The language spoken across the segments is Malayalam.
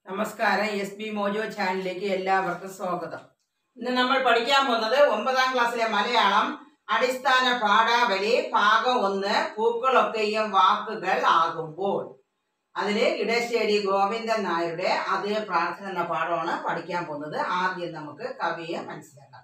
നമസ്കാരം എസ് ബി മോജോ ചാനലിലേക്ക് എല്ലാവർക്കും സ്വാഗതം ഇന്ന് നമ്മൾ പഠിക്കാൻ പോകുന്നത് ഒമ്പതാം ക്ലാസ്സിലെ മലയാളം അടിസ്ഥാന പാഠാവലി ഭാഗം ഒന്ന് പൂക്കളൊക്കെയും വാക്കുകൾ ആകുമ്പോൾ അതില് ഇടശ്ശേരി ഗോവിന്ദൻ നായരുടെ അതേ പ്രാർത്ഥന എന്ന പാഠമാണ് പഠിക്കാൻ പോകുന്നത് ആദ്യം നമുക്ക് കവിയെ മനസ്സിലാക്കാം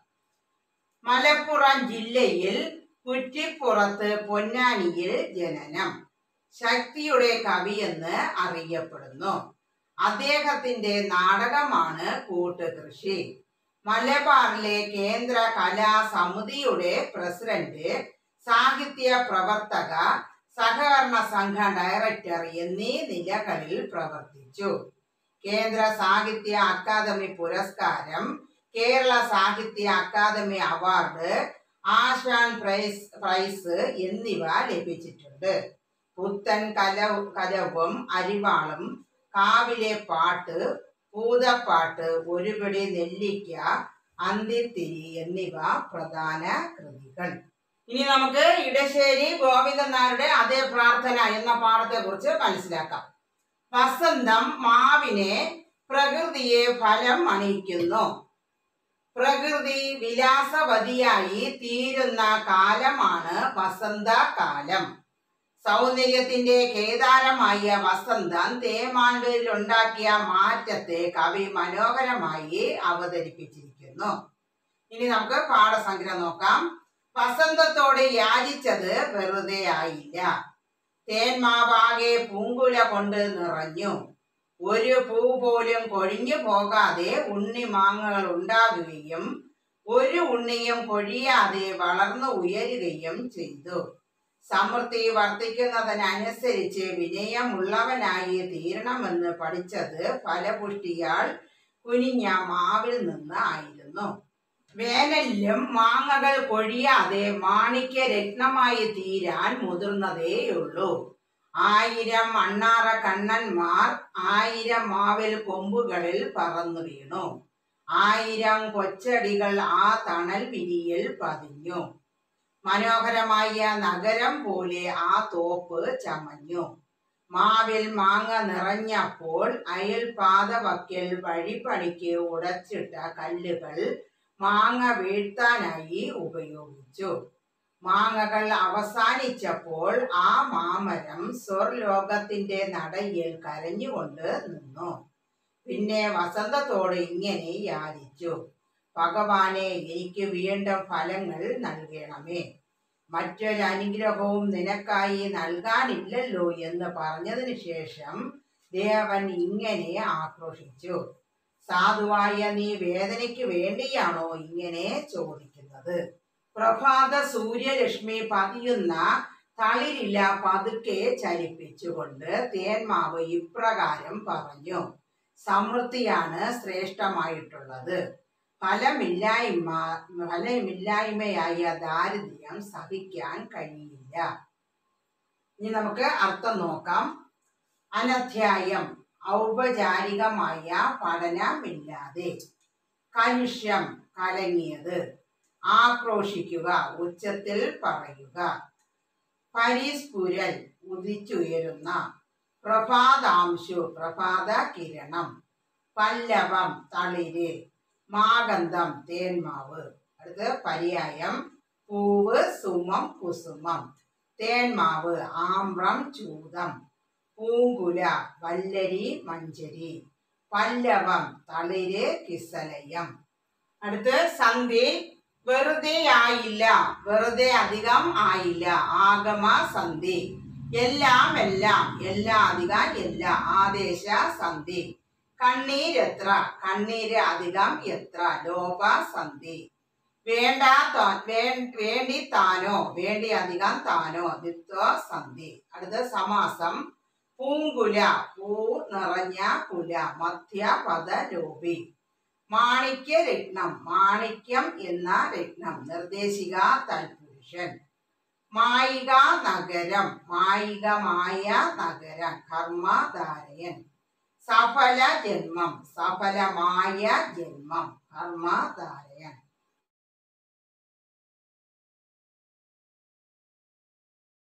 മലപ്പുറം ജില്ലയിൽ കുറ്റിപ്പുറത്ത് പൊന്നാനിയിൽ ജനനം ശക്തിയുടെ കവിയെന്ന് അറിയപ്പെടുന്നു അദ്ദേഹത്തിന്റെ നാടകമാണ് കൂട്ടുകൃഷി മലബാറിലെ കേന്ദ്ര കലാ സമിതിയുടെ പ്രസിഡന്റ് സാഹിത്യ പ്രവർത്തക സഹകരണ സംഘ ഡയറക്ടർ എന്നീ നിലകളിൽ പ്രവർത്തിച്ചു കേന്ദ്ര സാഹിത്യ അക്കാദമി പുരസ്കാരം Kerala Sahitya academy award Asan prize prize എന്നിവ ലഭിച്ചിട്ടുണ്ട് പുത്തൻ കല കലവും അരിവാളും കാവിലെ പാട്ട് പൂതപ്പാട്ട് ഒരുപിടി നെല്ലിക്ക അന്തിത്തിരി എന്നിവ പ്രധാന കൃതികൾ ഇനി നമുക്ക് ഇടശ്ശേരി ഗോവിന്ദൻ നായരുടെ അതേ പ്രാർത്ഥന എന്ന പാഠത്തെ കുറിച്ച് മനസ്സിലാക്കാം വസന്തം മാവിനെ പ്രകൃതിയെ ഫലം അണിയിക്കുന്നു പ്രകൃതി വിലാസവതിയായി തീരുന്ന കാലമാണ് വസന്തകാലം സൗന്ദര്യത്തിന്റെ കേദാരമായ വസന്തം തേമാൻവരിൽ ഉണ്ടാക്കിയ മാറ്റത്തെ കവി മനോഹരമായി അവതരിപ്പിച്ചിരിക്കുന്നു ഇനി നമുക്ക് പാഠസംഗ്രഹം നോക്കാം വസന്തത്തോട് യാചിച്ചത് വെറുതെ ആയില്ല തേന്മാവാകെ പൂങ്കുല കൊണ്ട് നിറഞ്ഞു ഒരു പൂ പോലും കൊഴിഞ്ഞു പോകാതെ ഉണ്ണി മാങ്ങകൾ ഉണ്ടാകുകയും ഒരു ഉണ്ണിയും കൊഴിയാതെ വളർന്നു ഉയരുകയും ചെയ്തു സമൃദ്ധി വർദ്ധിക്കുന്നതിനനുസരിച്ച് വിനയമുള്ളവനായി തീരണമെന്ന് പഠിച്ചത് ഫലപുഷ്ടിയാൽ കുനിഞ്ഞ മാവിൽ നിന്ന് ആയിരുന്നു വേനലിലും മാങ്ങകൾ കൊഴിയാതെ മാണിക്യ രത്നമായി തീരാൻ മുതിർന്നതേയുള്ളൂ ആയിരം അണ്ണാറ കണ്ണന്മാർ ആയിരം മാവിൽ കൊമ്പുകളിൽ പറന്നു വീണു ആയിരം കൊച്ചടികൾ ആ തണൽ വിരിയിൽ പതിഞ്ഞു മനോഹരമായ നഗരം പോലെ ആ തോപ്പ് ചമഞ്ഞു മാവിൽ മാങ്ങ നിറഞ്ഞപ്പോൾ അയൽപാതവക്കിൽ വഴിപ്പണിക്ക് ഉടച്ചിട്ട കല്ലുകൾ മാങ്ങ വീഴ്ത്താനായി ഉപയോഗിച്ചു മാങ്ങകൾ അവസാനിച്ചപ്പോൾ ആ മാമരം സ്വർലോകത്തിന്റെ നടയിൽ കരഞ്ഞുകൊണ്ട് നിന്നു പിന്നെ വസന്തത്തോട് ഇങ്ങനെ യാചിച്ചു ഭഗവാനെ എനിക്ക് വീണ്ടും ഫലങ്ങൾ നൽകണമേ മറ്റൊരു അനുഗ്രഹവും നിനക്കായി നൽകാനില്ലല്ലോ എന്ന് പറഞ്ഞതിന് ശേഷം ദേവൻ ഇങ്ങനെ ആക്രോശിച്ചു സാധുവായ നീ വേദനയ്ക്ക് വേണ്ടിയാണോ ഇങ്ങനെ ചോദിക്കുന്നത് പ്രഭാത സൂര്യലക്ഷ്മി പതിയുന്ന തളിരില പതുക്കെ ചലിപ്പിച്ചുകൊണ്ട് തേന്മാവ് ഇപ്രകാരം പറഞ്ഞു സമൃദ്ധിയാണ് ശ്രേഷ്ഠമായിട്ടുള്ളത് ഫലമില്ലായ്മ ഫലമില്ലായ്മയായ ദാരിദ്ര്യം സഹിക്കാൻ കഴിയില്ല ഇനി നമുക്ക് അർത്ഥം നോക്കാം അനധ്യായം ഔപചാരികമായ പഠനമില്ലാതെ കലുഷ്യം കലങ്ങിയത് ആക്രോശിക്കുക ഉച്ചത്തിൽ പറയുക പരിസ്ഫുരൽ ഉദിച്ചുയരുന്ന പ്രഭാതാംശു പ്രഭാത കിരണം പല്ലവം തളിര് മാഗന്ധം തേന്മാവ് അടുത്ത് പര്യായം പൂവ് സുമം കുസുമം തേന്മാവ് ആമ്രം ചൂതം പൂങ്കുല വല്ലരി മഞ്ചരി പല്ലവം തളിര് കിസലയം അടുത്ത് സന്ധി വെറുതെ ആയില്ല വെറുതെ അധികം ആയില്ല ആഗമ സന്ധി എല്ലാം എല്ലാം എല്ലാ അധികം എല്ലാ ആദേശ സന്ധി കണ്ണീരെത്ര കണ്ണീര് അധികം എത്ര ലോപ സന്ധി വേണ്ട വേണ്ടി താനോ വേണ്ടി അധികം താനോ ദിത്വ സന്ധി അടുത്ത സമാസം പൂങ്കുല പൂ നിറഞ്ഞ കുല മധ്യ പദ ലോപി മാണിക്യ രത്നം മാണിക്യം എന്ന രത്നം നിർദ്ദേശിക തൽപുരുഷൻ മായിക നഗരം മായികമായ നഗരം കർമ്മധാരയൻ സഫല ജന്മം സഫലമായ ജന്മം കർമ്മധാരയൻ